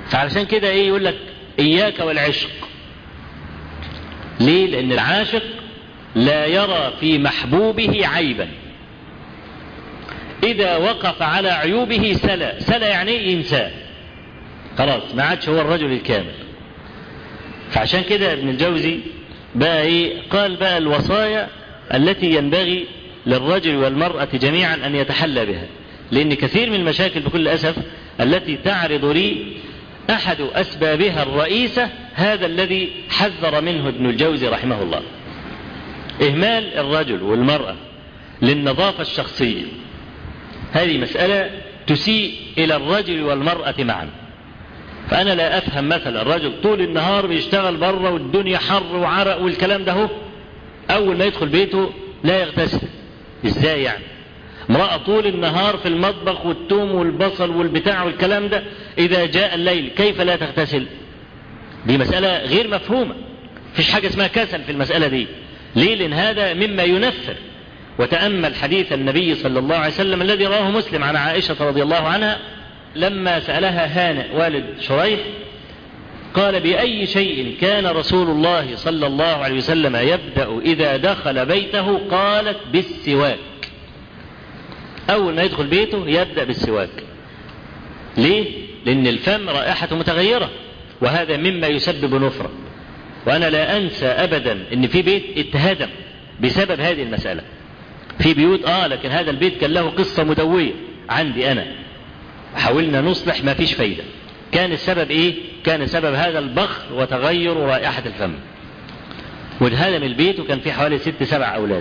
فعلشان كده ايه يقول لك اياك والعشق ليه لان العاشق لا يرى في محبوبه عيبا اذا وقف على عيوبه سلا سلا يعني ايه ينساه خلاص ما عادش هو الرجل الكامل فعشان كده ابن الجوزي بقى ايه قال بقى الوصايا التي ينبغي للرجل والمرأة جميعا أن يتحلى بها لأن كثير من المشاكل بكل أسف التي تعرض لي أحد أسبابها الرئيسة هذا الذي حذر منه ابن الجوزي رحمه الله إهمال الرجل والمرأة للنظافة الشخصية هذه مسألة تسيء إلى الرجل والمرأة معا فأنا لا أفهم مثلا الرجل طول النهار بيشتغل بره والدنيا حر وعرق والكلام ده هو أول ما يدخل بيته لا يغتسل إزاي يعني امرأة طول النهار في المطبخ والثوم والبصل والبتاع والكلام ده إذا جاء الليل كيف لا تغتسل دي مسألة غير مفهومة فيش حاجة اسمها كسل في المسألة دي ليه لأن هذا مما ينفر وتأمل حديث النبي صلى الله عليه وسلم الذي رواه مسلم عن عائشة رضي الله عنها لما سألها هانئ والد شريح قال بأي شيء كان رسول الله صلى الله عليه وسلم يبدأ إذا دخل بيته قالت بالسواك أول ما يدخل بيته يبدأ بالسواك ليه؟ لأن الفم رائحة متغيرة وهذا مما يسبب نفرة وأنا لا أنسى أبدا أن في بيت اتهدم بسبب هذه المسألة في بيوت آه لكن هذا البيت كان له قصة مدوية عندي أنا حاولنا نصلح ما فيش فايدة كان السبب ايه كان سبب هذا البخر وتغير رائحة الفم واتهدم البيت وكان فيه حوالي ست سبع اولاد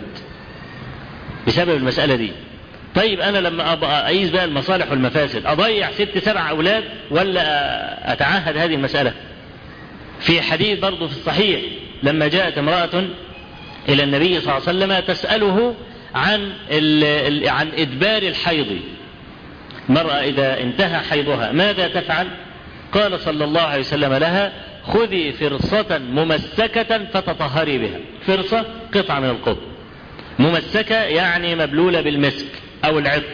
بسبب المسألة دي طيب انا لما ابقى اقيس بقى المصالح والمفاسد اضيع ست سبع اولاد ولا اتعهد هذه المسألة في حديث برضه في الصحيح لما جاءت امرأة الى النبي صلى الله عليه وسلم تسأله عن عن ادبار الحيض المرأة إذا انتهى حيضها ماذا تفعل؟ قال صلى الله عليه وسلم لها خذي فرصة ممسكة فتطهري بها فرصة قطعة من القطن ممسكة يعني مبلولة بالمسك أو العطر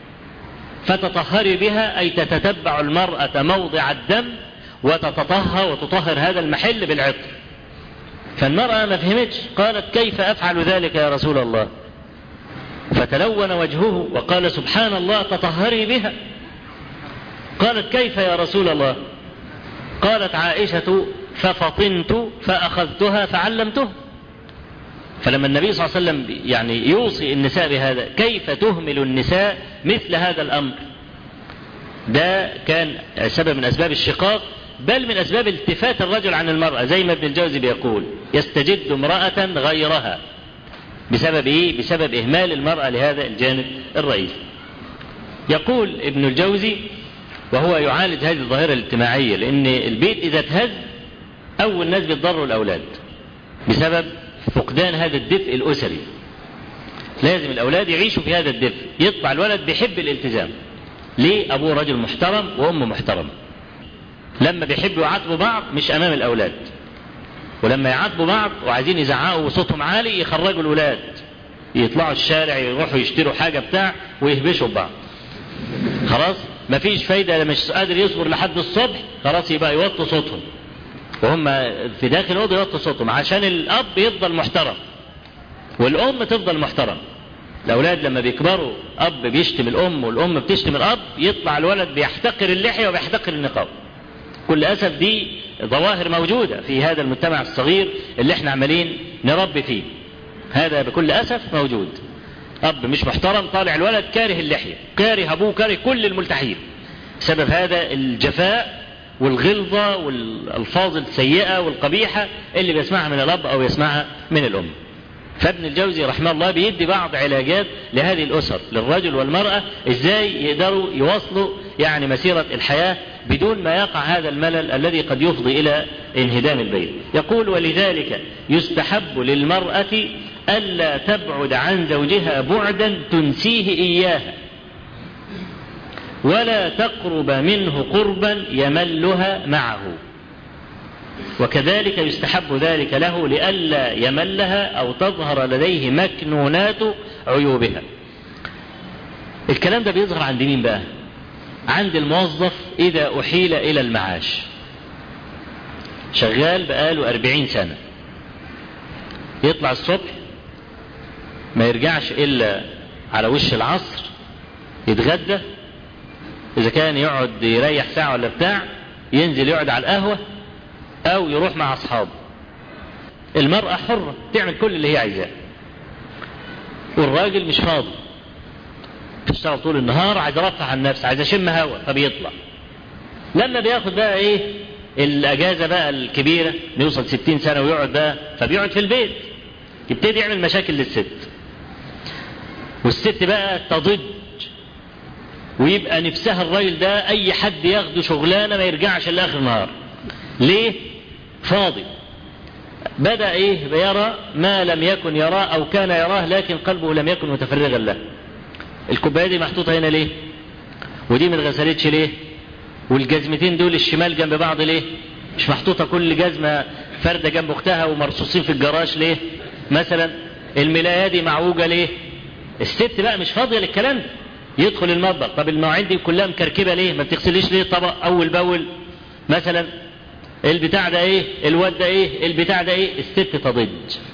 فتطهري بها أي تتتبع المرأة موضع الدم وتتطهر وتطهر هذا المحل بالعطر فالمرأة ما فهمتش قالت كيف أفعل ذلك يا رسول الله فتلون وجهه وقال سبحان الله تطهري بها قالت كيف يا رسول الله قالت عائشة ففطنت فأخذتها فعلمته فلما النبي صلى الله عليه وسلم يعني يوصي النساء بهذا كيف تهمل النساء مثل هذا الأمر ده كان سبب من أسباب الشقاق بل من أسباب التفات الرجل عن المرأة زي ما ابن الجوزي بيقول يستجد امرأة غيرها بسبب ايه بسبب اهمال المرأة لهذا الجانب الرئيسي يقول ابن الجوزي وهو يعالج هذه الظاهرة الاجتماعية لان البيت اذا اتهز اول ناس بيتضروا الاولاد بسبب فقدان هذا الدفء الاسري لازم الاولاد يعيشوا في هذا الدفء يطلع الولد بيحب الالتزام ليه ابوه رجل محترم وامه محترمة لما بيحبوا يعاتبوا بعض مش امام الاولاد ولما يعاتبوا بعض وعايزين يزعقوا وصوتهم عالي يخرجوا الولاد يطلعوا الشارع يروحوا يشتروا حاجة بتاع ويهبشوا ببعض خلاص مفيش فايدة لما مش قادر يصبر لحد الصبح خلاص يبقى يوطوا صوتهم وهم في داخل الأوضة يوطوا صوتهم عشان الأب يفضل محترم والأم تفضل محترم الأولاد لما بيكبروا أب بيشتم الأم والأم بتشتم الأب يطلع الولد بيحتقر اللحية وبيحتقر النقاب كل أسف دي ظواهر موجودة في هذا المجتمع الصغير اللي احنا عمالين نربي فيه هذا بكل أسف موجود أب مش محترم طالع الولد كاره اللحية كاره أبوه كاره كل الملتحين سبب هذا الجفاء والغلظة والألفاظ السيئة والقبيحة اللي بيسمعها من الأب أو يسمعها من الأم فابن الجوزي رحمه الله بيدي بعض علاجات لهذه الأسر للرجل والمرأة ازاي يقدروا يواصلوا يعني مسيرة الحياة بدون ما يقع هذا الملل الذي قد يفضي إلى انهدام البيت يقول ولذلك يستحب للمرأة ألا تبعد عن زوجها بعدا تنسيه إياها ولا تقرب منه قربا يملها معه وكذلك يستحب ذلك له لئلا يملها أو تظهر لديه مكنونات عيوبها الكلام ده بيظهر عند مين بقى عند الموظف إذا أحيل إلى المعاش شغال بقاله أربعين سنة يطلع الصبح ما يرجعش إلا على وش العصر يتغدى إذا كان يقعد يريح ساعة ولا بتاع ينزل يقعد على القهوة أو يروح مع أصحابه المرأة حرة تعمل كل اللي هي عايزاه والراجل مش فاضي تشتغل طول النهار عايز ارفع عن نفسه عايز اشم هوا فبيطلع لما بياخد بقى ايه الاجازه بقى الكبيره يوصل ستين سنه ويقعد بقى فبيقعد في البيت يبتدي يعمل مشاكل للست والست بقى تضج ويبقى نفسها الراجل ده اي حد ياخده شغلانه ما يرجعش الا اخر النهار ليه فاضي بدا ايه يرى ما لم يكن يراه او كان يراه لكن قلبه لم يكن متفرغا له الكوبايه دي محطوطه هنا ليه ودي ما اتغسلتش ليه والجزمتين دول الشمال جنب بعض ليه مش محطوطه كل جزمه فرده جنب اختها ومرصوصين في الجراج ليه مثلا الملايه دي معوجه ليه الست بقى مش فاضيه للكلام ده يدخل المطبخ طب المواعين دي كلها مكركبه ليه ما بتغسليش ليه طبق اول باول مثلا البتاع ده ايه الواد ده ايه البتاع ده ايه الست تضج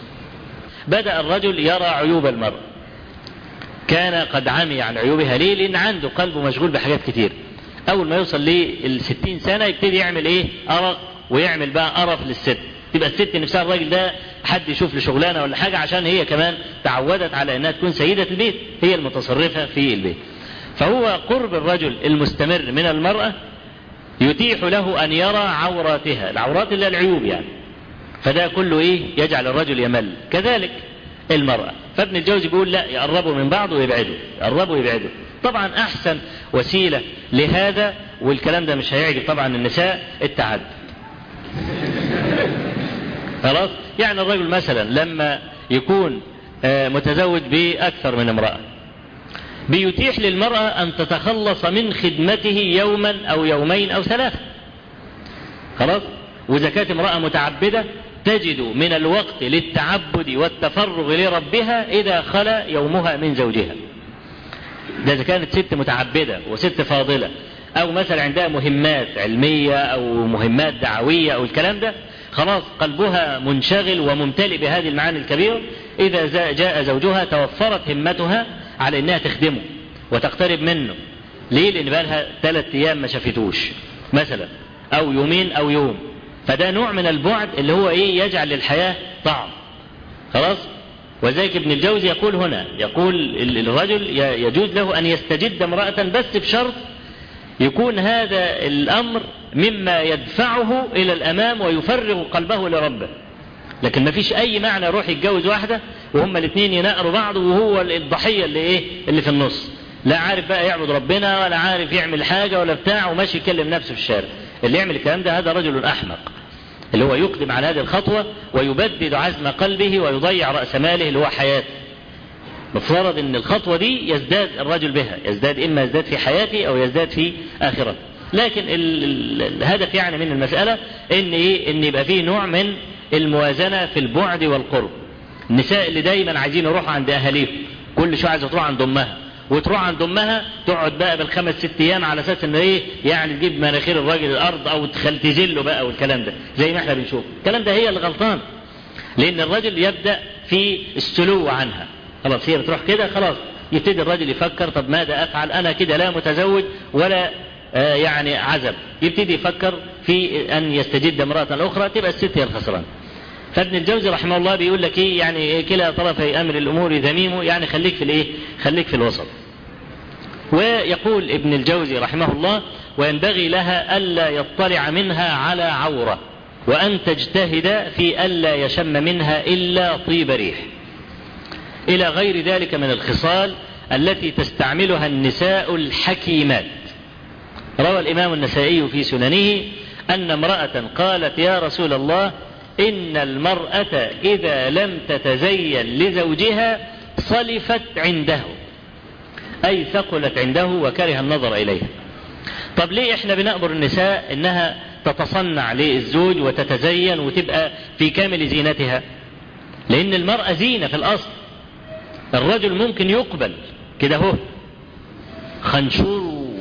بدأ الرجل يرى عيوب المرأة كان قد عمي عن عيوبها ليه لان عنده قلبه مشغول بحاجات كتير اول ما يوصل للستين سنة يبتدي يعمل ايه ارق ويعمل بقى قرف للست تبقى الست نفسها الراجل ده حد يشوف له شغلانه ولا حاجه عشان هي كمان تعودت على انها تكون سيده البيت هي المتصرفه في البيت فهو قرب الرجل المستمر من المراه يتيح له ان يرى عوراتها العورات اللي العيوب يعني فده كله ايه يجعل الرجل يمل كذلك المرأة فابن الجوزي بيقول لا يقربوا من بعض ويبعدوا يقربوا ويبعدوا طبعا احسن وسيلة لهذا والكلام ده مش هيعجب طبعا النساء التعدد خلاص يعني الرجل مثلا لما يكون متزوج بأكثر من امرأة بيتيح للمرأة أن تتخلص من خدمته يوما أو يومين أو ثلاثة خلاص وإذا كانت امرأة متعبدة تجد من الوقت للتعبد والتفرغ لربها إذا خلا يومها من زوجها ده إذا كانت ست متعبدة وست فاضلة أو مثلا عندها مهمات علمية أو مهمات دعوية أو الكلام ده خلاص قلبها منشغل وممتلئ بهذه المعاني الكبيرة إذا جاء زوجها توفرت همتها على إنها تخدمه وتقترب منه ليه؟ لأن بقى لها ثلاث أيام ما شافتوش مثلا أو يومين أو يوم فده نوع من البعد اللي هو إيه يجعل للحياة طعم خلاص وذلك ابن الجوزي يقول هنا يقول الرجل يجوز له أن يستجد امرأة بس بشرط يكون هذا الأمر مما يدفعه إلى الأمام ويفرغ قلبه لربه لكن ما فيش أي معنى يروح يتجوز واحدة وهما الاثنين ينقروا بعض وهو الضحية اللي إيه اللي في النص لا عارف بقى يعبد ربنا ولا عارف يعمل حاجة ولا بتاع وماشي يكلم نفسه في الشارع اللي يعمل الكلام ده هذا رجل أحمق اللي هو يقدم على هذه الخطوة ويبدد عزم قلبه ويضيع رأس ماله اللي هو حياته مفترض ان الخطوة دي يزداد الرجل بها يزداد اما يزداد في حياته او يزداد في اخرته لكن ال ال الهدف يعني من المسألة ان ايه ان يبقى فيه نوع من الموازنة في البعد والقرب النساء اللي دايما عايزين يروحوا عند اهاليهم كل شوية عايزة تروح عند امها وتروح عند امها تقعد بقى بالخمس ست ايام على اساس ان ايه يعني تجيب مناخير الراجل الارض او تخل تذله بقى والكلام ده زي ما احنا بنشوف الكلام ده هي اللي غلطان لان الرجل يبدا في السلو عنها خلاص هي بتروح كده خلاص يبتدي الراجل يفكر طب ماذا افعل انا كده لا متزوج ولا آه يعني عزب يبتدي يفكر في ان يستجد امراه اخرى تبقى الست هي الخسران فابن الجوزي رحمه الله بيقول لك ايه يعني كلا طرفي امر الامور ذميم يعني خليك في الايه خليك في الوسط ويقول ابن الجوزي رحمه الله وينبغي لها الا يطلع منها على عوره وان تجتهد في الا يشم منها الا طيب ريح الى غير ذلك من الخصال التي تستعملها النساء الحكيمات روى الامام النسائي في سننه ان امراه قالت يا رسول الله ان المراه اذا لم تتزين لزوجها صلفت عنده اي ثقلت عنده وكره النظر اليها طب ليه احنا بنامر النساء انها تتصنع للزوج وتتزين وتبقى في كامل زينتها لان المراه زينه في الاصل الرجل ممكن يقبل كده هو خنشور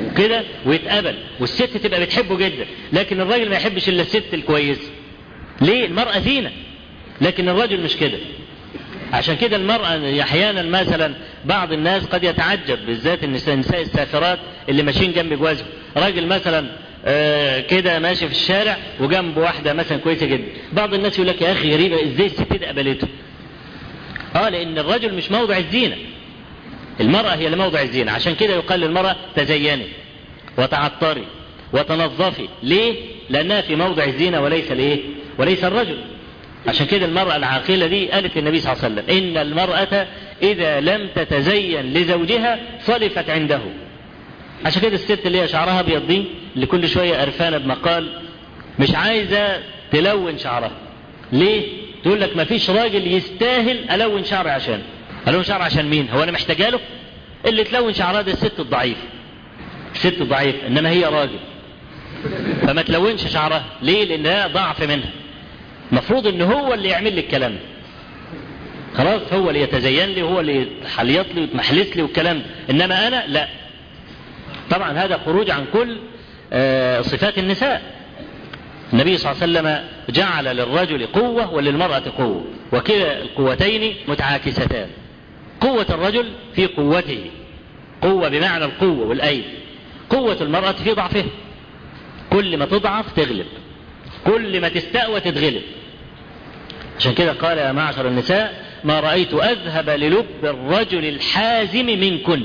كده ويتقبل والست تبقى بتحبه جدا لكن الراجل ما يحبش الا الست الكويسه ليه المرأة زينة لكن الرجل مش كده عشان كده المرأة أحيانا مثلا بعض الناس قد يتعجب بالذات النساء, النساء السافرات اللي ماشيين جنب جوازهم راجل مثلا آه كده ماشي في الشارع وجنبه واحدة مثلا كويسة جدا بعض الناس يقول لك يا أخي غريبة إزاي الست دي قبلته اه لأن الرجل مش موضع الزينة المرأة هي اللي موضع الزينة عشان كده يقال للمرأة تزيني وتعطري وتنظفي ليه لأنها في موضع الزينة وليس الايه وليس الرجل عشان كده المرأة العاقلة دي قالت للنبي صلى الله عليه وسلم إن المرأة إذا لم تتزين لزوجها صلفت عنده عشان كده الست اللي هي شعرها أبيض دي اللي كل شوية قرفانة بمقال مش عايزة تلون شعرها ليه؟ تقول لك ما فيش راجل يستاهل ألون شعري عشان ألون شعري عشان مين؟ هو أنا محتاجة له؟ اللي تلون شعرها ده الست الضعيفة الست الضعيفة إنما هي راجل فما تلونش شعرها ليه؟ لأنها ضعف منها المفروض ان هو اللي يعمل لي الكلام ده خلاص هو اللي يتزين لي هو اللي يحليط لي ويتمحلس لي والكلام ده انما انا لا طبعا هذا خروج عن كل آه صفات النساء النبي صلى الله عليه وسلم جعل للرجل قوة وللمرأة قوة وكلا القوتين متعاكستان قوة الرجل في قوته قوة بمعنى القوة والأيد قوة المرأة في ضعفها كل ما تضعف تغلب كل ما تستقوى تتغلب عشان كده قال يا معشر النساء ما رأيت أذهب للب الرجل الحازم منكن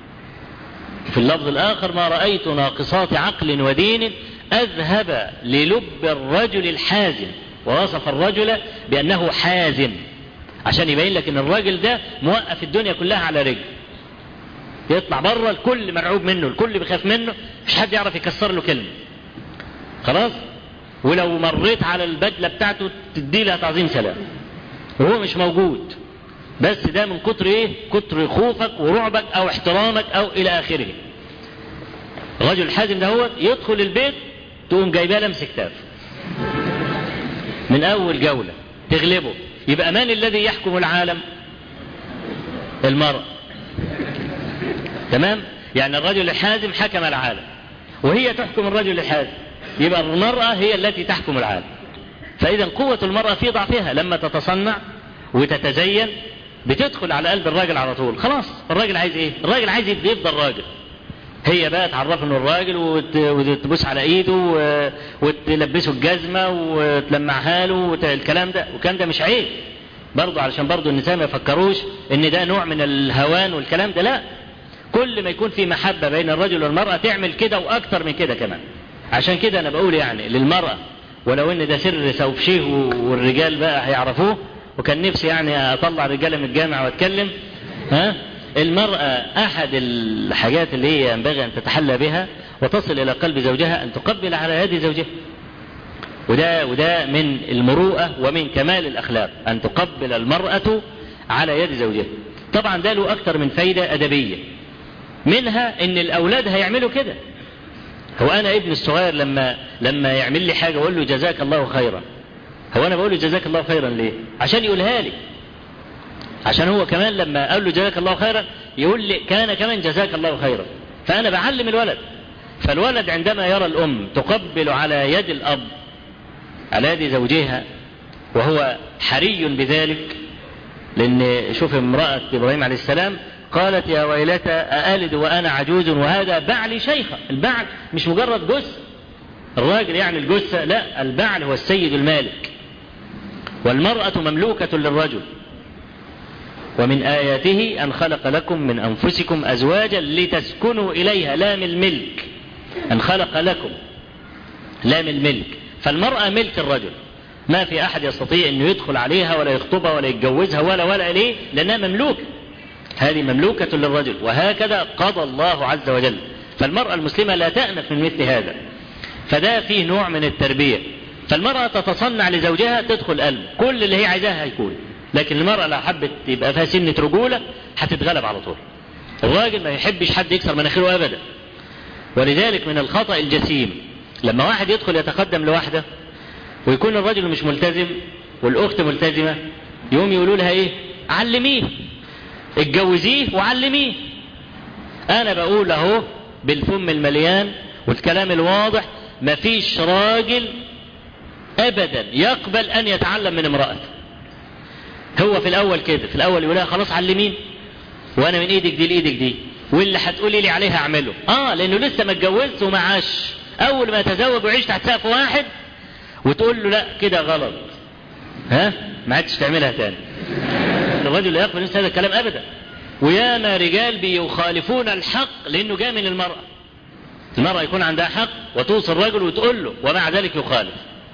في اللفظ الآخر ما رأيت ناقصات عقل ودين أذهب للب الرجل الحازم ووصف الرجل بأنه حازم عشان يبين لك ان الراجل ده موقف الدنيا كلها على رجل يطلع بره الكل مرعوب منه الكل بيخاف منه مش حد يعرف يكسر له كلمه خلاص ولو مريت على البدلة بتاعته تدي لها تعظيم سلام وهو مش موجود بس ده من كتر ايه كتر خوفك ورعبك او احترامك او الى اخره الرجل الحازم ده هو يدخل البيت تقوم جايباه لمس كتاف من اول جولة تغلبه يبقى من الذي يحكم العالم المرأة تمام يعني الرجل الحازم حكم العالم وهي تحكم الرجل الحازم يبقى المرأة هي التي تحكم العالم فإذا قوة المرأة في ضعفها لما تتصنع وتتزين بتدخل على قلب الراجل على طول خلاص الراجل عايز ايه الراجل عايز يفضل راجل هي بقى تعرف انه الراجل وتبوس على ايده وتلبسه الجزمة وتلمعها له والكلام ده والكلام ده مش عيب برضه علشان برضه النساء ما يفكروش ان ده نوع من الهوان والكلام ده لا كل ما يكون في محبة بين الرجل والمرأة تعمل كده واكتر من كده كمان عشان كده انا بقول يعني للمرأة ولو ان ده سر سوفشيه والرجال بقى هيعرفوه وكان نفسي يعني اطلع رجالة من الجامع واتكلم ها المرأة احد الحاجات اللي هي ينبغي ان تتحلى بها وتصل الى قلب زوجها ان تقبل على يد زوجها وده وده من المروءة ومن كمال الاخلاق ان تقبل المرأة على يد زوجها طبعا ده له اكتر من فايدة ادبية منها ان الاولاد هيعملوا كده هو انا ابني الصغير لما لما يعمل لي حاجه اقول له جزاك الله خيرا هو انا بقول له جزاك الله خيرا ليه عشان يقولها لي عشان هو كمان لما اقول له جزاك الله خيرا يقول لي كان كمان جزاك الله خيرا فانا بعلم الولد فالولد عندما يرى الام تقبل على يد الاب على يد زوجها وهو حري بذلك لان شوف امراه ابراهيم عليه السلام قالت يا ويلتى أألد وأنا عجوز وهذا بعلي شيخة البعل مش مجرد جثة الراجل يعني الجثة لا البعل هو السيد المالك والمرأة مملوكة للرجل ومن آياته أن خلق لكم من أنفسكم أزواجا لتسكنوا إليها لام الملك أن خلق لكم لام الملك فالمرأة ملك الرجل ما في أحد يستطيع أنه يدخل عليها ولا يخطبها ولا يتجوزها ولا ولا ليه لأنها مملوكة هذه مملوكة للرجل وهكذا قضى الله عز وجل فالمرأة المسلمة لا تأنف من مثل هذا فده فيه نوع من التربية فالمرأة تتصنع لزوجها تدخل قلب كل اللي هي عايزاها هيكون لكن المرأة لو حبت يبقى فيها سنة رجولة هتتغلب على طول الراجل ما يحبش حد يكسر مناخيره أبدا ولذلك من الخطأ الجسيم لما واحد يدخل يتقدم لواحدة ويكون الرجل مش ملتزم والأخت ملتزمة يقوم يقولوا لها إيه علميه اتجوزيه وعلميه انا بقول اهو بالفم المليان والكلام الواضح مفيش راجل ابدا يقبل ان يتعلم من امرأته هو في الاول كده في الاول يقول لها خلاص علمين وانا من ايدك دي لايدك دي واللي هتقولي لي عليها اعمله اه لانه لسه ما اتجوزش وما عاش اول ما يتزوج ويعيش تحت سقف واحد وتقول له لا كده غلط ها ما عادش تعملها تاني الرجل لا يقبل مثل هذا الكلام ابدا وياما رجال بيخالفون الحق لانه جاء من المرأة المرأة يكون عندها حق وتوصي الرجل وتقول له ومع ذلك يخالف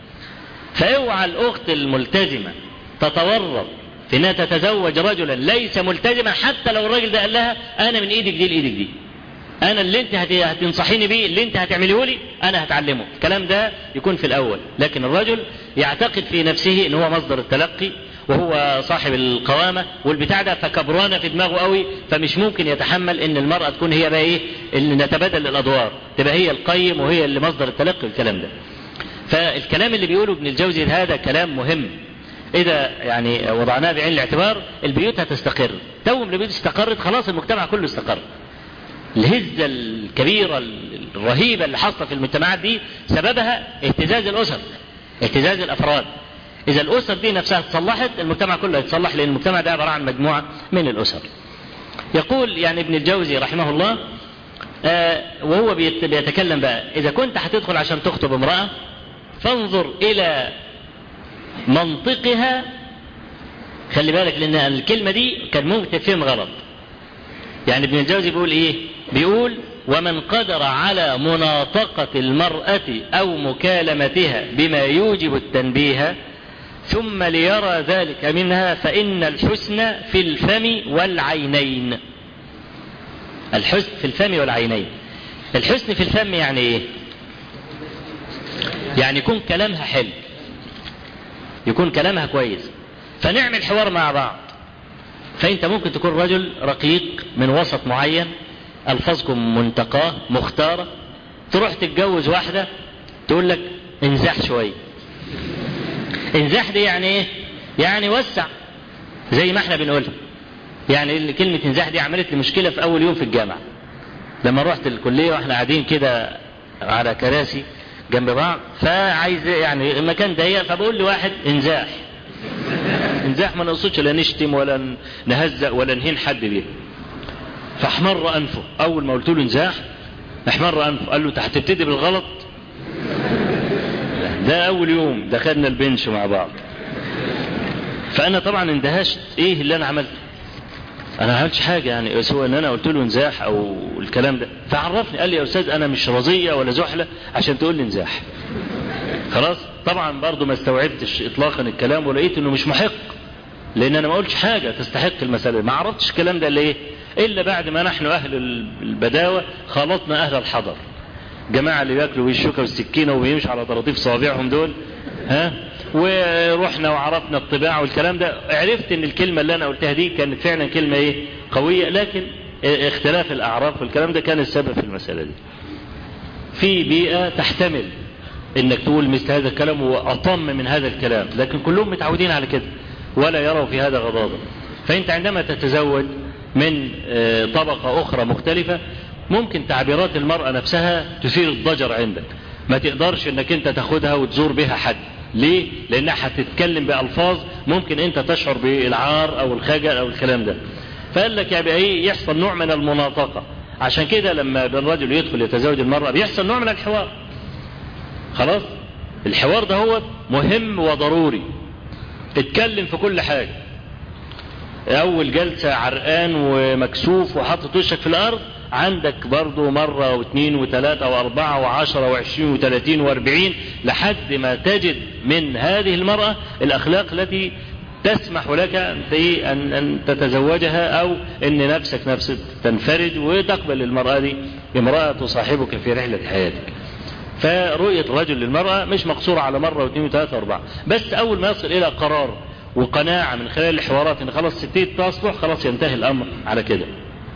فاوعى الاخت الملتزمة تتورط في انها تتزوج رجلا ليس ملتزما حتى لو الراجل ده قال لها انا من ايدك دي لايدك دي انا اللي انت هتنصحيني بيه اللي انت هتعمليه لي انا هتعلمه الكلام ده يكون في الاول لكن الرجل يعتقد في نفسه ان هو مصدر التلقي وهو صاحب القوامه والبتاع ده فكبرانه في دماغه قوي فمش ممكن يتحمل ان المراه تكون هي بقى ايه اللي نتبادل الادوار تبقى هي القيم وهي اللي مصدر التلقي والكلام ده فالكلام اللي بيقوله ابن الجوزي هذا كلام مهم اذا يعني وضعناه بعين الاعتبار البيوت هتستقر تو البيوت استقرت خلاص المجتمع كله استقر الهزة الكبيرة الرهيبة اللي حاصلة في المجتمعات دي سببها اهتزاز الأسر اهتزاز الأفراد إذا الأسر دي نفسها اتصلحت المجتمع كله يتصلح لأن المجتمع ده عبارة عن مجموعة من الأسر يقول يعني ابن الجوزي رحمه الله آه وهو بيتكلم بقى إذا كنت هتدخل عشان تخطب امرأة فانظر إلى منطقها خلي بالك لأن الكلمة دي كان ممكن تفهم غلط يعني ابن الجوزي بيقول ايه بيقول ومن قدر على مناطقة المرأة أو مكالمتها بما يوجب التنبيه ثم ليرى ذلك منها فإن الحسن في الفم والعينين الحسن في الفم والعينين الحسن في الفم يعني ايه يعني يكون كلامها حلو يكون كلامها كويس فنعمل حوار مع بعض فانت ممكن تكون رجل رقيق من وسط معين الفاظكم منتقاه مختاره تروح تتجوز واحده تقول لك انزاح شويه انزاح دي يعني ايه يعني وسع زي ما احنا بنقولها يعني كلمة انزاح دي عملت لي مشكلة في أول يوم في الجامعة لما رحت الكلية واحنا قاعدين كده على كراسي جنب بعض فعايز يعني المكان ضيق فبقول لواحد انزاح انزاح ما نقصدش لا نشتم ولا نهزأ ولا نهين حد بيه فاحمر انفه اول ما قلت له انزاح احمر انفه قال له انت هتبتدي بالغلط ده اول يوم دخلنا البنش مع بعض فانا طبعا اندهشت ايه اللي انا عملته انا ما عملتش حاجه يعني سوى ان انا قلت له انزاح او الكلام ده فعرفني قال لي يا استاذ انا مش رضيه ولا زحله عشان تقول لي انزاح خلاص طبعا برضو ما استوعبتش اطلاقا الكلام ولقيت انه مش محق لان انا ما قلتش حاجه تستحق المساله ما عرفتش الكلام ده ليه الا بعد ما نحن اهل البداوه خلطنا اهل الحضر جماعه اللي بياكلوا بالشوكه والسكينه وبيمشوا على طراطيف صوابعهم دول ها ورحنا وعرفنا الطباع والكلام ده عرفت ان الكلمه اللي انا قلتها دي كانت فعلا كلمه ايه قويه لكن اختلاف الاعراف والكلام ده كان السبب في المساله دي في بيئه تحتمل انك تقول مثل هذا الكلام واطم من هذا الكلام لكن كلهم متعودين على كده ولا يروا في هذا غضاضة فانت عندما تتزوج من طبقة اخرى مختلفة ممكن تعبيرات المرأة نفسها تثير الضجر عندك ما تقدرش انك انت تاخدها وتزور بها حد ليه لانها هتتكلم بالفاظ ممكن انت تشعر بالعار او الخجل او الكلام ده فقال لك يبقى ايه يحصل نوع من المناطقة عشان كده لما الرجل يدخل يتزوج المرأة بيحصل نوع من الحوار خلاص الحوار ده هو مهم وضروري اتكلم في كل حاجة اول جلسة عرقان ومكسوف وحاطط وشك في الارض عندك برضو مرة واثنين وثلاثة واربعة وعشرة وعشرين وثلاثين واربعين لحد ما تجد من هذه المرأة الاخلاق التي تسمح لك ان ان تتزوجها او ان نفسك نفسك تنفرد وتقبل المرأة دي امرأة تصاحبك في رحلة حياتك فرؤية الرجل للمرأة مش مقصورة على مرة واثنين وثلاثة واربعة بس اول ما يصل الى قرار وقناعة من خلال الحوارات ان خلاص ستيت تصلح خلاص ينتهي الامر على كده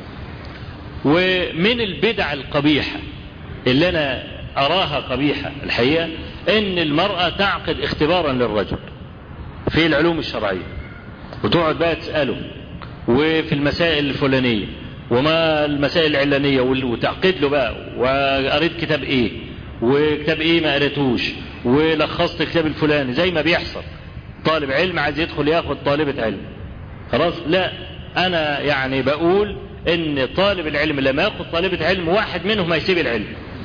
ومن البدع القبيحة اللي انا اراها قبيحة الحقيقة ان المرأة تعقد اختبارا للرجل في العلوم الشرعية وتقعد بقى تسأله وفي المسائل الفلانية وما المسائل العلانية وتعقد له بقى وقريت كتاب ايه وكتاب ايه ما قريتوش ولخصت الكتاب الفلاني زي ما بيحصل طالب علم عايز يدخل ياخد طالبة علم خلاص لا انا يعني بقول ان طالب العلم لما ياخد طالبة علم واحد منهم هيسيب العلم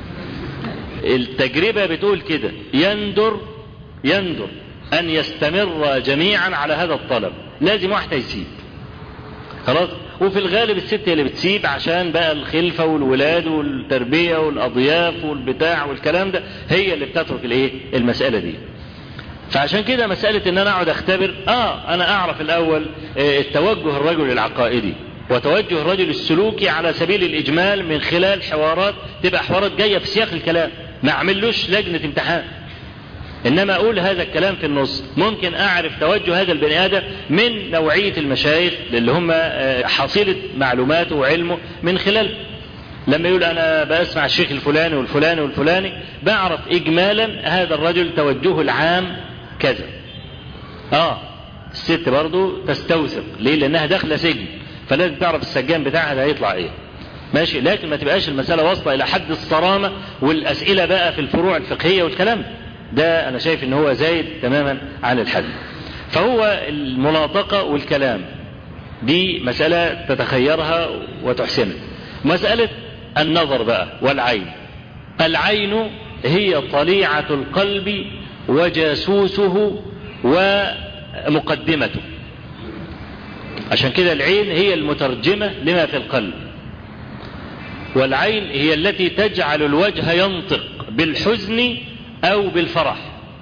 التجربة بتقول كده يندر يندر ان يستمر جميعا على هذا الطلب لازم واحد هيسيب خلاص وفي الغالب الست هي اللي بتسيب عشان بقى الخلفة والولاد والتربية والأضياف والبتاع والكلام ده هي اللي بتترك الايه المسألة دي فعشان كده مسألة ان انا اقعد اختبر اه انا اعرف الاول اه التوجه الرجل العقائدي وتوجه الرجل السلوكي على سبيل الاجمال من خلال حوارات تبقى حوارات جاية في سياق الكلام ما اعملوش لجنة امتحان انما اقول هذا الكلام في النص ممكن اعرف توجه هذا البني ادم من نوعية المشايخ اللي هم حصيلة معلوماته وعلمه من خلال لما يقول انا بسمع الشيخ الفلاني والفلاني والفلاني بعرف اجمالا هذا الرجل توجهه العام كذا اه الست برضو تستوثق ليه لانها داخله سجن فلازم تعرف السجان بتاعها ده هيطلع ايه ماشي لكن ما تبقاش المسألة واصلة إلى حد الصرامة والأسئلة بقى في الفروع الفقهية والكلام ده أنا شايف إن هو زايد تماما عن الحد فهو المناطقة والكلام دي مسألة تتخيرها وتحسنها مسألة النظر بقى والعين العين هي طليعة القلب وجاسوسه ومقدمته عشان كده العين هي المترجمة لما في القلب والعين هي التي تجعل الوجه ينطق بالحزن او بالفرح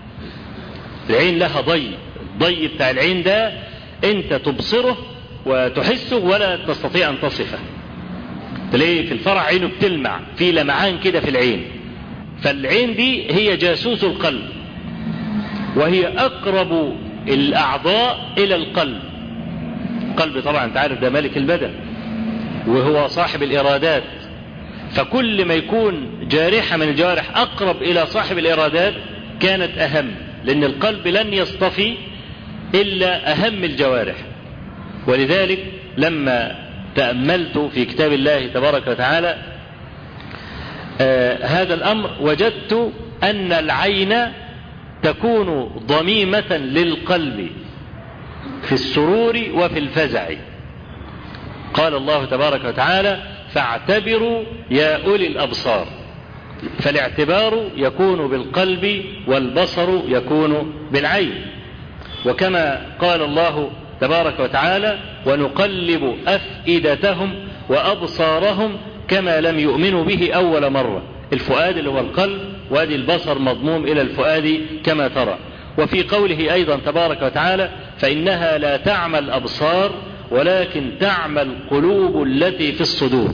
العين لها ضي الضي بتاع العين ده انت تبصره وتحسه ولا تستطيع ان تصفه تلاقي في الفرح عينه بتلمع في لمعان كده في العين فالعين دي هي جاسوس القلب وهي اقرب الاعضاء الى القلب القلب طبعا انت عارف ده ملك البدن وهو صاحب الارادات فكل ما يكون جارحة من الجوارح أقرب إلى صاحب الإرادات كانت أهم لأن القلب لن يصطفي إلا أهم الجوارح ولذلك لما تأملت في كتاب الله تبارك وتعالى آه هذا الأمر وجدت أن العين تكون ضميمة للقلب في السرور وفي الفزع قال الله تبارك وتعالى فاعتبروا يا أولي الأبصار فالاعتبار يكون بالقلب والبصر يكون بالعين وكما قال الله تبارك وتعالى ونقلب أفئدتهم وأبصارهم كما لم يؤمنوا به أول مرة الفؤاد اللي هو القلب وادي البصر مضموم إلى الفؤاد كما ترى وفي قوله أيضا تبارك وتعالى فإنها لا تعمى الأبصار ولكن تعمى القلوب التي في الصدور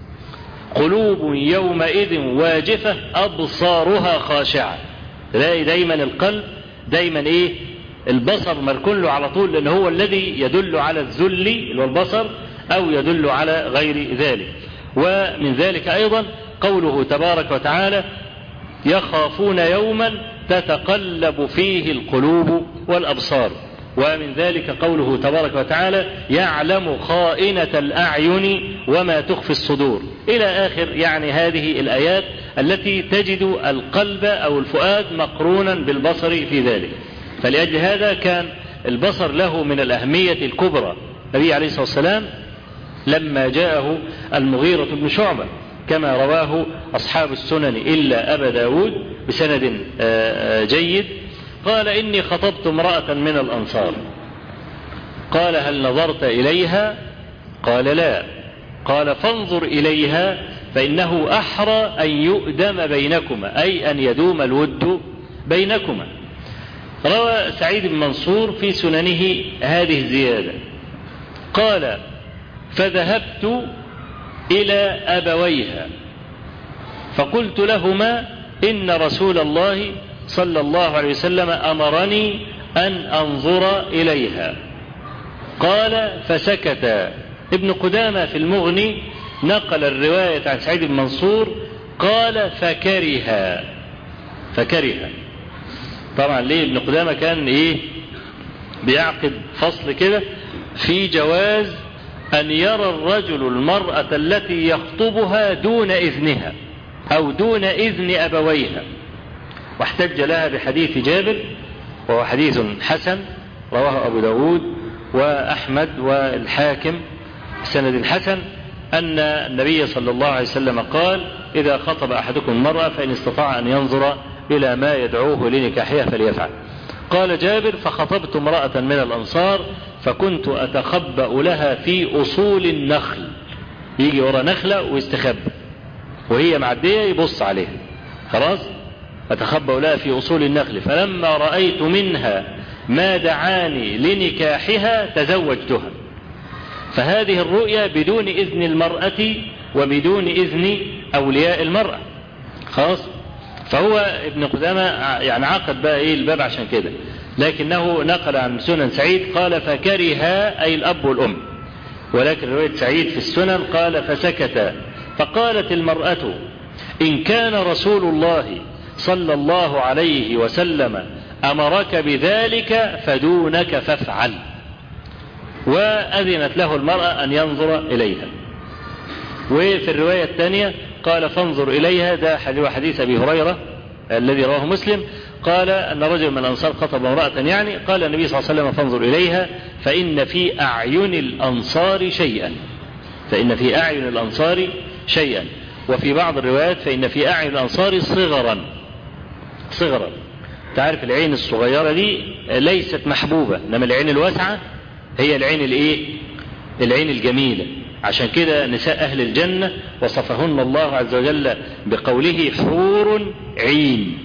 قلوب يومئذ واجفة أبصارها خاشعة تلاقي دايما القلب دايما ايه البصر مركون له على طول لان هو الذي يدل على الذل اللي هو البصر او يدل على غير ذلك ومن ذلك ايضا قوله تبارك وتعالى يخافون يوما تتقلب فيه القلوب والابصار ومن ذلك قوله تبارك وتعالى يعلم خائنة الأعين وما تخفي الصدور إلى آخر يعني هذه الآيات التي تجد القلب أو الفؤاد مقرونا بالبصر في ذلك فلأجل هذا كان البصر له من الأهمية الكبرى النبي عليه الصلاة والسلام لما جاءه المغيرة بن شعبة كما رواه أصحاب السنن إلا أبا داود بسند جيد قال إني خطبت امرأة من الأنصار قال هل نظرت إليها قال لا قال فانظر إليها فإنه أحرى أن يؤدم بينكما أي أن يدوم الود بينكما روى سعيد بن منصور في سننه هذه الزيادة قال فذهبت إلى أبويها فقلت لهما إن رسول الله صلى الله عليه وسلم أمرني أن أنظر إليها قال فسكت ابن قدامة في المغني نقل الرواية عن سعيد بن منصور قال فكره فكره طبعا ليه ابن قدامة كان ايه بيعقد فصل كده في جواز أن يرى الرجل المرأة التي يخطبها دون إذنها أو دون إذن أبويها واحتج لها بحديث جابر وهو حديث حسن رواه أبو داود وأحمد والحاكم سند حسن أن النبي صلى الله عليه وسلم قال إذا خطب أحدكم المرأة فإن استطاع أن ينظر إلى ما يدعوه لنكاحها فليفعل قال جابر فخطبت امرأة من الأنصار فكنت أتخبأ لها في أصول النخل يجي ورا نخلة ويستخبى وهي معدية يبص عليها خلاص أتخبأ لها في أصول النخل فلما رأيت منها ما دعاني لنكاحها تزوجتها فهذه الرؤيا بدون إذن المرأة وبدون إذن أولياء المرأة خلاص فهو ابن قدامة يعني عقد بقى ايه الباب عشان كده لكنه نقل عن سنن سعيد قال فكره اي الاب والام ولكن رواية سعيد في السنن قال فسكت فقالت المرأة إن كان رسول الله صلى الله عليه وسلم أمرك بذلك فدونك فافعل وأذنت له المرأة أن ينظر إليها وفي الرواية الثانية قال فانظر إليها ده حديث أبي هريرة الذي رواه مسلم قال أن رجل من الأنصار خطب امرأة يعني قال النبي صلى الله عليه وسلم فانظر إليها فإن في أعين الأنصار شيئا فإن في أعين الأنصار شيئا وفي بعض الروايات فإن في أعين الأنصار صغرا صغرا تعرف العين الصغيرة دي ليست محبوبة إنما العين الواسعة هي العين الإيه العين الجميلة عشان كده نساء أهل الجنة وصفهن الله عز وجل بقوله حور عين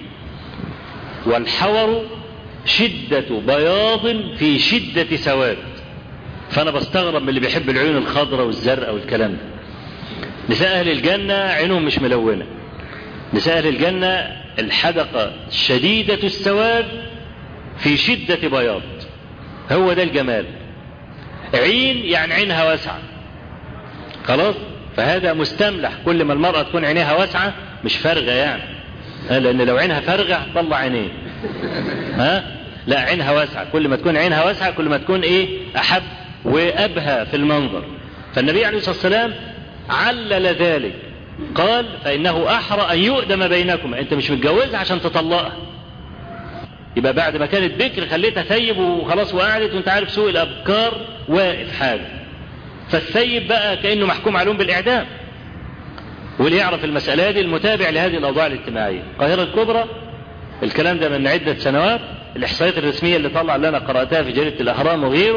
والحور شدة بياض في شدة سواد فأنا بستغرب من اللي بيحب العيون الخضراء والزرقاء والكلام ده نساء أهل الجنة عينهم مش ملونة نساء أهل الجنة الحدقة شديدة السواد في شدة بياض هو ده الجمال عين يعني عينها واسعة خلاص فهذا مستملح كل ما المرأة تكون عينيها واسعة مش فارغة يعني لأن لو عينها فارغة هتطلع عينين ها لا عينها واسعة كل ما تكون عينها واسعة كل ما تكون ايه أحب وأبهى في المنظر فالنبي عليه الصلاة والسلام علل ذلك قال فإنه أحرى أن يؤدم بينكم أنت مش متجوزها عشان تطلقها يبقى بعد ما كانت بكر خليتها ثيب وخلاص وقعدت وانت عارف سوء الأبكار واقف حاجة فالثيب بقى كأنه محكوم عليهم بالإعدام واللي يعرف المسألة دي المتابع لهذه الأوضاع الاجتماعية القاهرة الكبرى الكلام ده من عدة سنوات الإحصائيات الرسمية اللي طلع اللي أنا قرأتها في جريدة الأهرام وغيره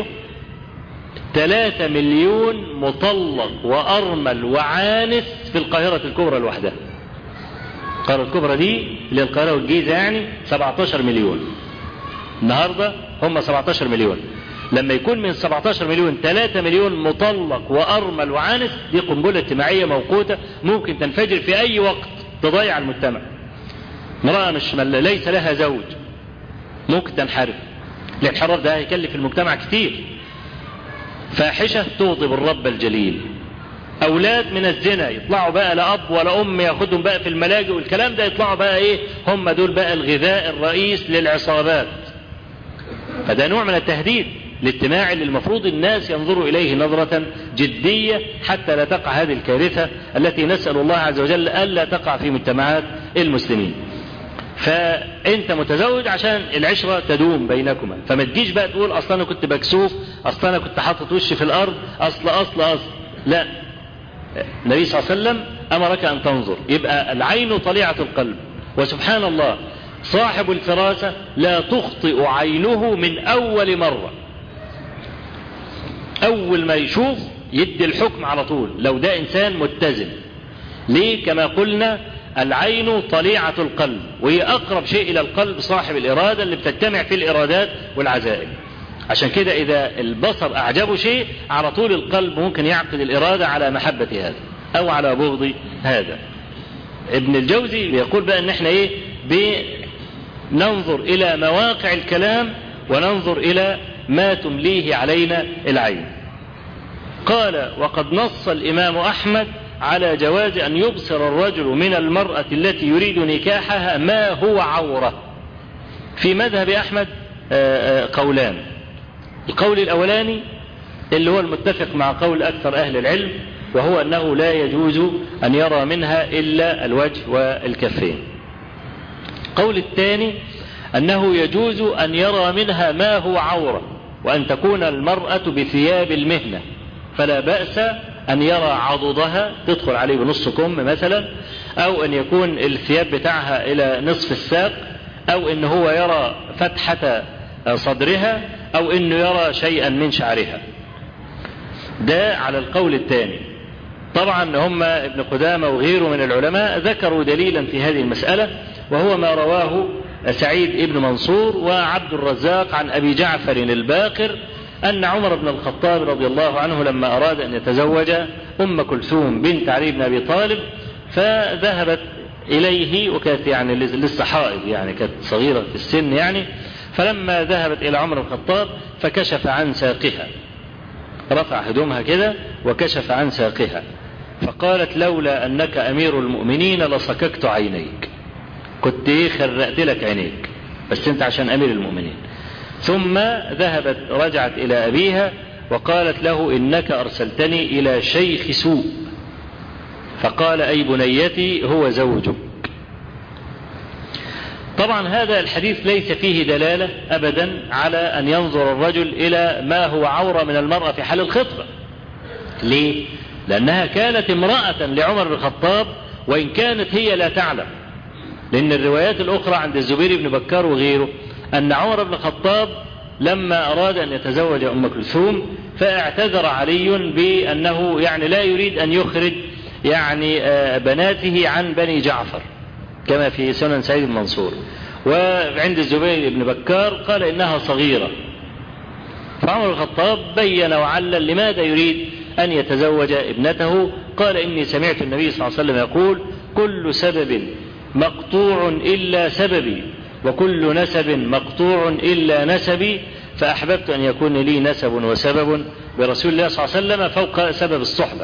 ثلاثة مليون مطلق وأرمل وعانس في القاهرة الكبرى لوحدها القاهرة الكبرى دي اللي القاهرة والجيزة يعني 17 مليون النهاردة هم 17 مليون لما يكون من 17 مليون 3 مليون مطلق وأرمل وعانس دي قنبلة اجتماعية موقوتة ممكن تنفجر في أي وقت تضيع المجتمع امرأة مش ليس لها زوج ممكن تنحرف الانحراف ده هيكلف المجتمع كتير فاحشة تغضب الرب الجليل أولاد من الزنا يطلعوا بقى لا أب ولا أم ياخدهم بقى في الملاجئ والكلام ده يطلعوا بقى إيه هم دول بقى الغذاء الرئيس للعصابات فده نوع من التهديد الاجتماعي اللي المفروض الناس ينظروا إليه نظرة جدية حتى لا تقع هذه الكارثة التي نسأل الله عز وجل ألا تقع في مجتمعات المسلمين فانت متزوج عشان العشره تدوم بينكما فما تجيش بقى تقول اصل انا كنت مكسوف اصل انا كنت حاطط وشي في الارض اصل اصل اصل لا النبي صلى الله عليه وسلم امرك ان تنظر يبقى العين طليعه القلب وسبحان الله صاحب الفراسه لا تخطئ عينه من اول مره اول ما يشوف يدي الحكم على طول لو ده انسان متزن ليه كما قلنا العين طليعة القلب وهي أقرب شيء إلى القلب صاحب الإرادة اللي بتجتمع في الإرادات والعزائم عشان كده إذا البصر أعجبه شيء على طول القلب ممكن يعقد الإرادة على محبة هذا أو على بغض هذا ابن الجوزي بيقول بقى ان احنا ايه بننظر الى مواقع الكلام وننظر الى ما تمليه علينا العين قال وقد نص الامام احمد على جواز أن يبصر الرجل من المرأة التي يريد نكاحها ما هو عورة في مذهب أحمد قولان القول الأولاني اللي هو المتفق مع قول أكثر أهل العلم وهو أنه لا يجوز أن يرى منها إلا الوجه والكفين قول الثاني أنه يجوز أن يرى منها ما هو عورة وأن تكون المرأة بثياب المهنة فلا بأس أن يرى عضدها تدخل عليه بنص كم مثلا أو أن يكون الثياب بتاعها إلى نصف الساق أو أن هو يرى فتحة صدرها أو أنه يرى شيئا من شعرها ده على القول الثاني طبعا هم ابن قدامة وغيره من العلماء ذكروا دليلا في هذه المسألة وهو ما رواه سعيد بن منصور وعبد الرزاق عن أبي جعفر الباقر أن عمر بن الخطاب رضي الله عنه لما أراد أن يتزوج أم كلثوم بنت علي بن أبي طالب فذهبت إليه وكانت يعني لسه حائض يعني كانت صغيرة في السن يعني فلما ذهبت إلى عمر بن الخطاب فكشف عن ساقها رفع هدومها كده وكشف عن ساقها فقالت لولا أنك أمير المؤمنين لصككت عينيك كنت ايه خرقت لك عينيك بس انت عشان أمير المؤمنين ثم ذهبت رجعت إلى أبيها وقالت له إنك أرسلتني إلى شيخ سوء فقال أي بنيتي هو زوجك طبعا هذا الحديث ليس فيه دلالة أبدا على أن ينظر الرجل إلى ما هو عورة من المرأة في حال الخطبة ليه؟ لأنها كانت امرأة لعمر بن الخطاب وإن كانت هي لا تعلم لأن الروايات الأخرى عند الزبير بن بكار وغيره أن عمر بن الخطاب لما أراد أن يتزوج أم كلثوم فاعتذر علي بأنه يعني لا يريد أن يخرج يعني بناته عن بني جعفر كما في سنن سعيد المنصور وعند الزبير بن بكار قال إنها صغيرة فعمر الخطاب بين وعلل لماذا يريد أن يتزوج ابنته قال إني سمعت النبي صلى الله عليه وسلم يقول كل سبب مقطوع إلا سببي وكل نسب مقطوع إلا نسبي فأحببت أن يكون لي نسب وسبب برسول الله صلى الله عليه وسلم فوق سبب الصحبة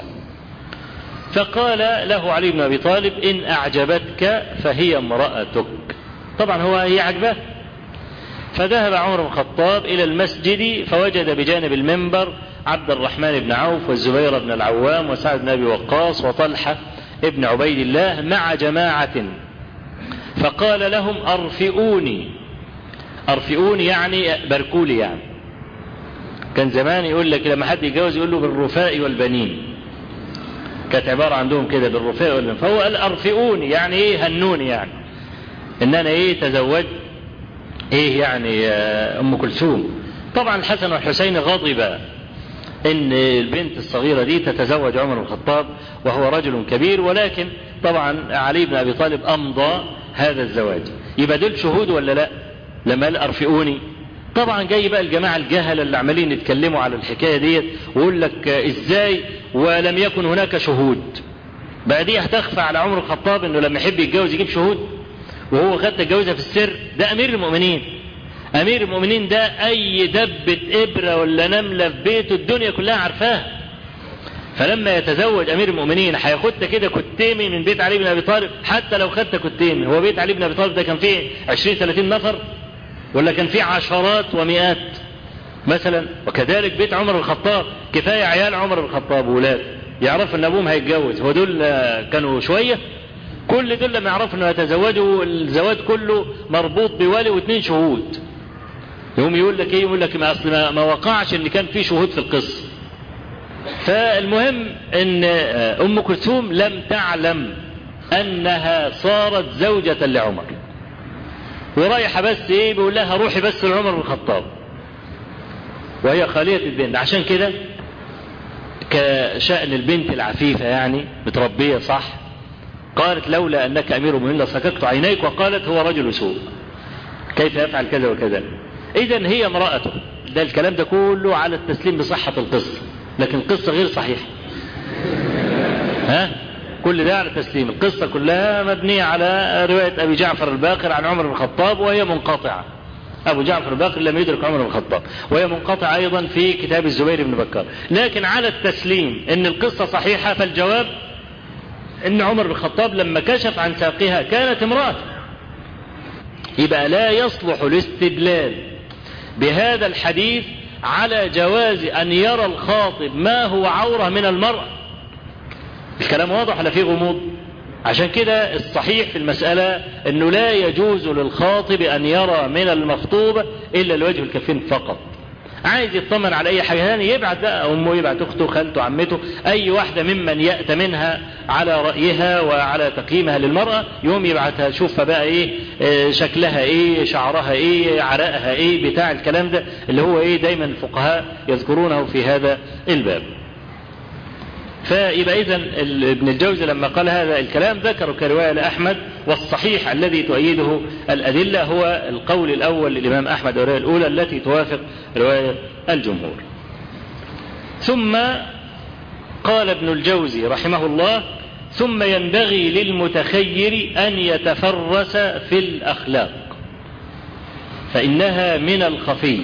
فقال له علي بن أبي طالب إن أعجبتك فهي امرأتك طبعا هو هي عجبه فذهب عمر بن الخطاب إلى المسجد فوجد بجانب المنبر عبد الرحمن بن عوف والزبير بن العوام وسعد بن أبي وقاص وطلحة ابن عبيد الله مع جماعة فقال لهم أرفئوني أرفئوني يعني باركولي يعني كان زمان يقول لك لما حد يتجوز يقول له بالرفاء والبنين كانت عبارة عندهم كده بالرفاء والبنين فهو قال أرفئوني يعني إيه هنوني يعني إن أنا إيه تزوجت إيه يعني أم كلثوم طبعا الحسن والحسين غضبا ان البنت الصغيرة دي تتزوج عمر بن الخطاب وهو رجل كبير ولكن طبعا علي بن ابي طالب امضى هذا الزواج يبقى دول شهود ولا لا لما قال ارفئوني طبعا جاي بقى الجماعة الجهلة اللي عمالين يتكلموا على الحكاية ديت ويقول لك ازاي ولم يكن هناك شهود بقى دي هتخفى على عمر الخطاب انه لما يحب يتجوز يجيب شهود وهو خد تجوزها في السر ده امير المؤمنين امير المؤمنين ده اي دبة ابرة ولا نملة في بيته الدنيا كلها عارفاها فلما يتزوج امير المؤمنين هياخدها كده كتيمي من بيت علي بن ابي طالب حتى لو خدت كتيمي هو بيت علي بن ابي طالب ده كان فيه 20 30 نفر ولا كان فيه عشرات ومئات مثلا وكذلك بيت عمر بن الخطاب كفايه عيال عمر بن الخطاب وولاد يعرفوا ان ابوهم هيتجوز هو دول كانوا شويه كل دول لما يعرفوا انه يتزوجوا الزواج كله مربوط بولي واثنين شهود يقوم يقول لك ايه يقول لك ما اصل ما, ما وقعش ان كان في شهود في القصه فالمهم ان ام كلثوم لم تعلم انها صارت زوجة لعمر ورايحة بس ايه بيقول لها روحي بس لعمر بن الخطاب وهي خالية البنت عشان كده كشأن البنت العفيفة يعني متربية صح قالت لولا انك امير المؤمنين لسككت عينيك وقالت هو رجل سوء كيف يفعل كذا وكذا اذا هي امرأته ده الكلام ده كله على التسليم بصحة القصة لكن القصة غير صحيحة ها كل ده على التسليم القصة كلها مبنية على رواية أبي جعفر الباقر عن عمر بن الخطاب وهي منقطعة أبو جعفر الباقر لم يدرك عمر بن الخطاب وهي منقطعة أيضا في كتاب الزبير بن بكار لكن على التسليم أن القصة صحيحة فالجواب أن عمر بن الخطاب لما كشف عن ساقها كانت امرأة يبقى لا يصلح الاستدلال بهذا الحديث على جواز أن يرى الخاطب ما هو عورة من المرأة الكلام واضح ولا فيه غموض عشان كده الصحيح في المسألة أنه لا يجوز للخاطب أن يرى من المخطوبة إلا الوجه الكفين فقط عايز يطمن على اي حاجه ثانيه يبعت بقى امه يبعت اخته خالته عمته اي واحده ممن يأتمنها على رايها وعلى تقييمها للمراه يوم يبعتها شوفها بقى ايه آه، شكلها ايه شعرها ايه عرقها ايه بتاع الكلام ده اللي هو ايه دايما الفقهاء يذكرونه في هذا الباب فيبقى اذا ابن الجوزي لما قال هذا الكلام ذكره كروايه لاحمد والصحيح الذي تؤيده الادله هو القول الاول للامام احمد والروايه الاولى التي توافق روايه الجمهور. ثم قال ابن الجوزي رحمه الله ثم ينبغي للمتخير ان يتفرس في الاخلاق فانها من الخفي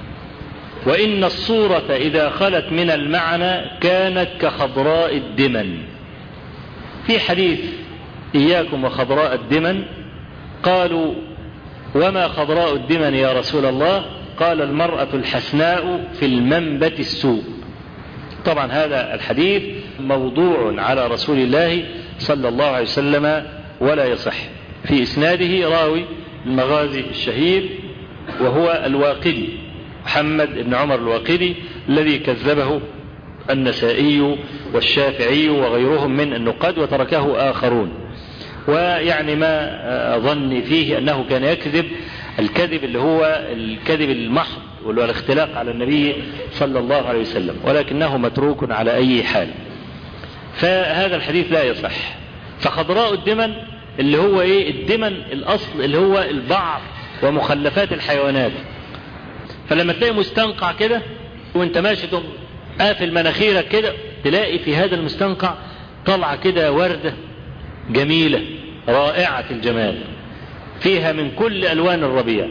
وإن الصورة إذا خلت من المعنى كانت كخضراء الدمن في حديث إياكم وخضراء الدمن قالوا وما خضراء الدمن يا رسول الله قال المرأة الحسناء في المنبت السوء طبعا هذا الحديث موضوع على رسول الله صلى الله عليه وسلم ولا يصح في إسناده راوي المغازي الشهير وهو الواقدي محمد بن عمر الواقدي الذي كذبه النسائي والشافعي وغيرهم من النقاد وتركه آخرون ويعني ما ظني فيه أنه كان يكذب الكذب اللي هو الكذب المحض واللي هو الاختلاق على النبي صلى الله عليه وسلم ولكنه متروك على أي حال فهذا الحديث لا يصح فخضراء الدمن اللي هو ايه الدمن الاصل اللي هو البعر ومخلفات الحيوانات فلما تلاقي مستنقع كده وانت ماشي تقوم قافل مناخيرك كده تلاقي في هذا المستنقع طلعة كده وردة جميلة رائعة الجمال فيها من كل ألوان الربيع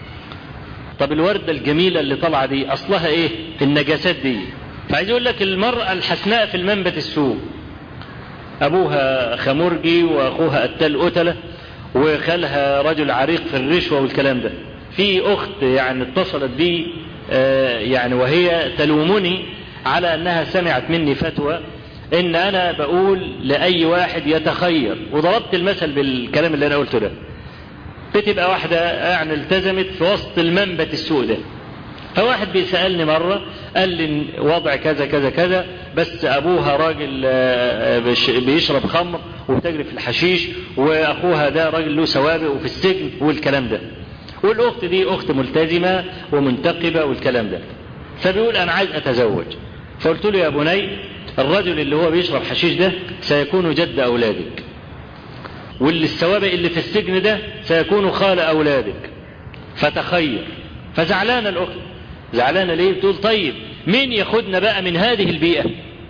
طب الوردة الجميلة اللي طالعة دي أصلها إيه؟ النجاسات دي فعايز يقول لك المرأة الحسناء في المنبت السوء أبوها خمرجي وأخوها قتال قتلة وخالها رجل عريق في الرشوة والكلام ده في أخت يعني اتصلت بي آه يعني وهي تلومني على أنها سمعت مني فتوى إن أنا بقول لأي واحد يتخير وضربت المثل بالكلام اللي أنا قلته ده بتبقى واحدة يعني التزمت في وسط المنبت السوء ده فواحد بيسألني مرة قال لي وضع كذا كذا كذا بس أبوها راجل بيشرب خمر وبتجري في الحشيش وأخوها ده راجل له سوابق وفي السجن والكلام ده والأخت دي أخت ملتزمة ومنتقبة والكلام ده فبيقول أنا عايز أتزوج فقلت له يا بني الرجل اللي هو بيشرب حشيش ده سيكون جد أولادك واللي السوابق اللي في السجن ده سيكون خال أولادك فتخير فزعلانة الأخت زعلانة ليه بتقول طيب مين ياخدنا بقى من هذه البيئة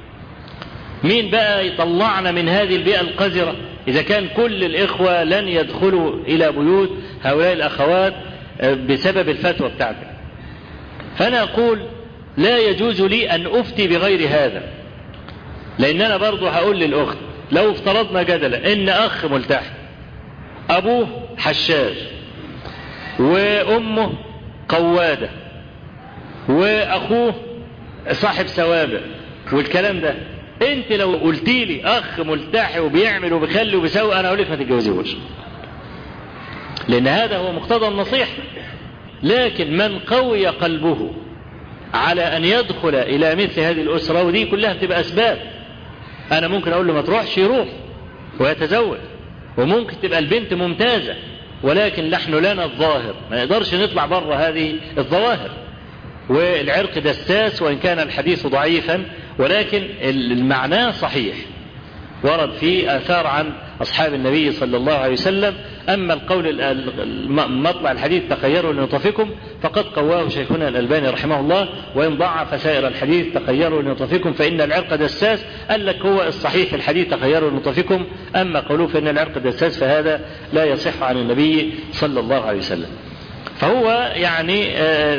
مين بقى يطلعنا من هذه البيئة القذرة إذا كان كل الإخوة لن يدخلوا إلى بيوت هؤلاء الأخوات بسبب الفتوى بتاعتك فأنا أقول لا يجوز لي أن أفتي بغير هذا لأن أنا برضو هقول للأخت لو افترضنا جدلا إن أخ ملتحي أبوه حشاش وأمه قوادة وأخوه صاحب سوابق والكلام ده انت لو قلت لي اخ ملتحي وبيعمل وبيخلي وبيسوي انا اقول لك ما تتجوزيهوش لان هذا هو مقتضى النصيحه لكن من قوي قلبه على ان يدخل الى مثل هذه الاسره ودي كلها بتبقى اسباب انا ممكن اقول له ما تروحش يروح ويتزوج وممكن تبقى البنت ممتازه ولكن نحن لنا الظاهر ما نقدرش نطلع بره هذه الظواهر والعرق دساس وإن كان الحديث ضعيفا ولكن المعنى صحيح ورد في آثار عن أصحاب النبي صلى الله عليه وسلم أما القول مطلع الحديث تخيروا لنطفكم فقد قواه شيخنا الألباني رحمه الله وإن ضعف سائر الحديث تخيروا لنطفكم فإن العرق دساس قال لك هو الصحيح في الحديث تخيروا لنطفكم أما قولوا فإن العرق دساس فهذا لا يصح عن النبي صلى الله عليه وسلم فهو يعني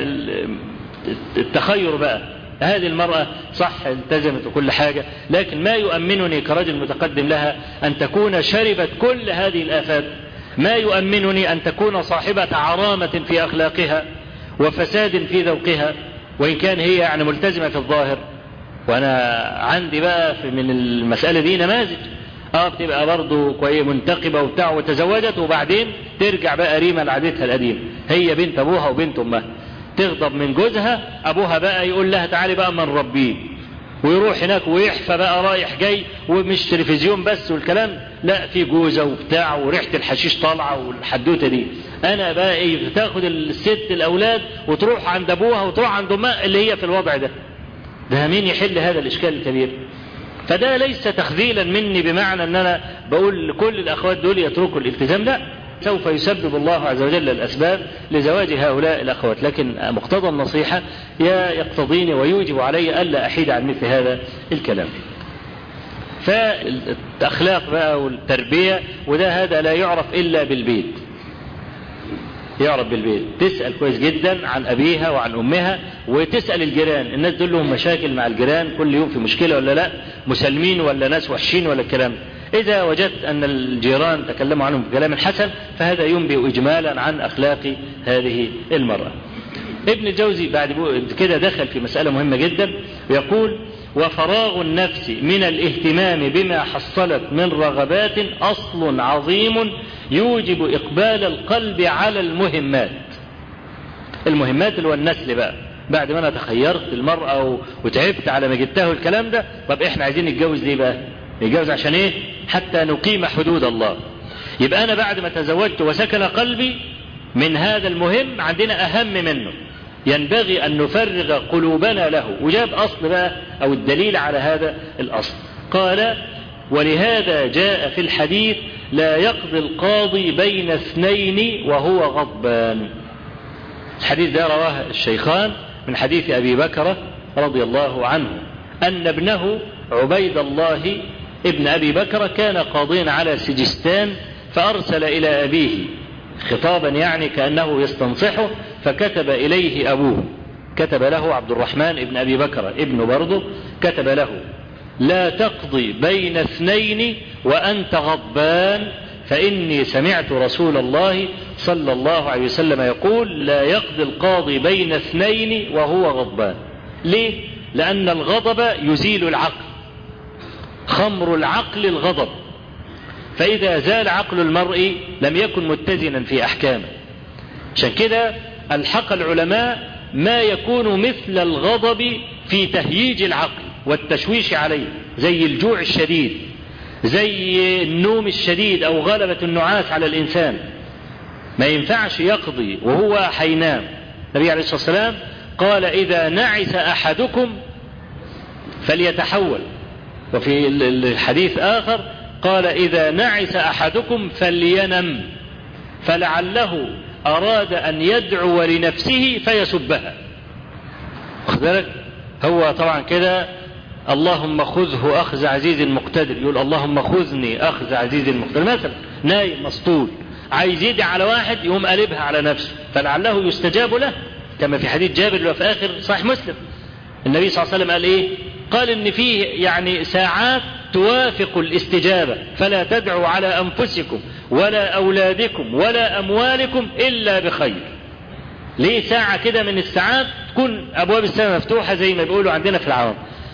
التخير بقى هذه المرأة صح التزمت وكل حاجة لكن ما يؤمنني كرجل متقدم لها أن تكون شربت كل هذه الآفات ما يؤمنني أن تكون صاحبة عرامة في أخلاقها وفساد في ذوقها وإن كان هي يعني ملتزمة في الظاهر وأنا عندي بقى في من المسألة دي نماذج اه بتبقى برضه كويس منتقبة وبتاع وتزوجت وبعدين ترجع بقى ريمة لعادتها القديمة هي بنت أبوها وبنت أمها تغضب من جوزها أبوها بقى يقول لها تعالي بقى ما نربيه ويروح هناك ويحفى بقى رايح جاي ومش تلفزيون بس والكلام لا في جوزة وبتاع وريحة الحشيش طالعة والحدوتة دي أنا بقى إيه بتاخد الست الأولاد وتروح عند أبوها وتروح عند أمها اللي هي في الوضع ده ده مين يحل هذا الإشكال الكبير فده ليس تخذيلا مني بمعنى ان انا بقول لكل الاخوات دول يتركوا الالتزام لا سوف يسبب الله عز وجل الاسباب لزواج هؤلاء الاخوات لكن مقتضى النصيحه يقتضيني ويوجب علي الا احيد عن مثل هذا الكلام فالاخلاق بقى والتربيه وده هذا لا يعرف الا بالبيت يعرف بالبيت تسأل كويس جدا عن أبيها وعن أمها وتسأل الجيران الناس دول لهم مشاكل مع الجيران كل يوم في مشكلة ولا لا مسلمين ولا ناس وحشين ولا الكلام إذا وجدت أن الجيران تكلموا عنهم بكلام حسن فهذا ينبئ إجمالا عن أخلاق هذه المرأة ابن الجوزي بعد كده دخل في مسألة مهمة جدا ويقول وفراغ النفس من الاهتمام بما حصلت من رغبات أصل عظيم يوجب إقبال القلب على المهمات المهمات اللي هو النسل بقى بعد ما انا تخيرت المرأة وتعبت على ما جبتها الكلام ده طب احنا عايزين نتجوز ليه بقى نتجوز عشان ايه حتى نقيم حدود الله يبقى انا بعد ما تزوجت وسكن قلبي من هذا المهم عندنا اهم منه ينبغي ان نفرغ قلوبنا له وجاب اصل بقى او الدليل على هذا الاصل قال ولهذا جاء في الحديث لا يقضي القاضي بين اثنين وهو غضبان الحديث ده رواه الشيخان من حديث ابي بكر رضي الله عنه ان ابنه عبيد الله ابن ابي بكر كان قاضيا على سجستان فارسل الى ابيه خطابا يعني كانه يستنصحه فكتب اليه ابوه كتب له عبد الرحمن ابن ابي بكر ابنه برضه كتب له لا تقضي بين اثنين وانت غضبان فاني سمعت رسول الله صلى الله عليه وسلم يقول لا يقضي القاضي بين اثنين وهو غضبان ليه لان الغضب يزيل العقل خمر العقل الغضب فاذا زال عقل المرء لم يكن متزنا في احكامه عشان كده الحق العلماء ما يكون مثل الغضب في تهييج العقل والتشويش عليه زي الجوع الشديد زي النوم الشديد او غلبة النعاس على الانسان ما ينفعش يقضي وهو حينام النبي عليه الصلاة والسلام قال اذا نعس احدكم فليتحول وفي الحديث اخر قال اذا نعس احدكم فلينم فلعله اراد ان يدعو لنفسه فيسبها واخد بالك هو طبعا كده اللهم خذه اخذ عزيز مقتدر يقول اللهم خذني اخذ عزيز مقتدر مثلا نايم مسطول عايز يدعي على واحد يقوم قلبها على نفسه فلعله يستجاب له كما في حديث جابر اللي في اخر صحيح مسلم النبي صلى الله عليه وسلم قال ايه قال ان فيه يعني ساعات توافق الاستجابه فلا تدعوا على انفسكم ولا اولادكم ولا اموالكم الا بخير ليه ساعه كده من الساعات تكون ابواب السماء مفتوحه زي ما بيقولوا عندنا في العوام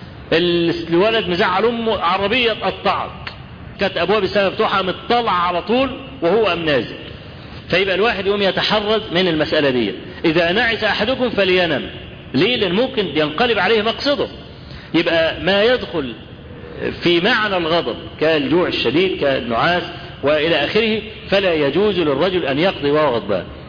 الولد مزعل امه عربيه اتقطعت كانت ابواب السماء مفتوحه مطلع على طول وهو ام نازل فيبقى الواحد يقوم يتحرز من المساله دي اذا نعس احدكم فلينم ليه لان ممكن ينقلب عليه مقصده يبقى ما يدخل في معنى الغضب كالجوع الشديد كالنعاس والى اخره فلا يجوز للرجل ان يقضي وهو غضبان